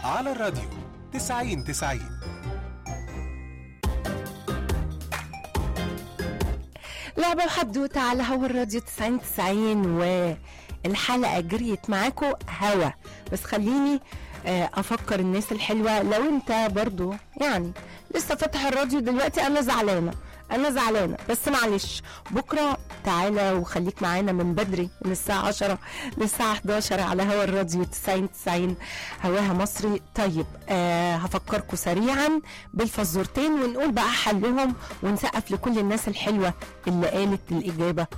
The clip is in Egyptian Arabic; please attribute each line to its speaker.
Speaker 1: على الراديو 90 90
Speaker 2: لعبة وحدوتة على هوا الراديو 90 90 والحلقة جريت معاكم هوا بس خليني آه، افكر الناس الحلوة لو انت برضو يعني لسه فاتح الراديو دلوقتي انا زعلانة انا زعلانة بس معلش بكرة تعالى وخليك معانا من بدري من الساعة 10 للساعة 11 على هوا الراديو 90 90 هواها مصري طيب آه هفكركم سريعا بالفزورتين ونقول بقى حلهم ونسقف لكل الناس الحلوة اللي قالت الإجابة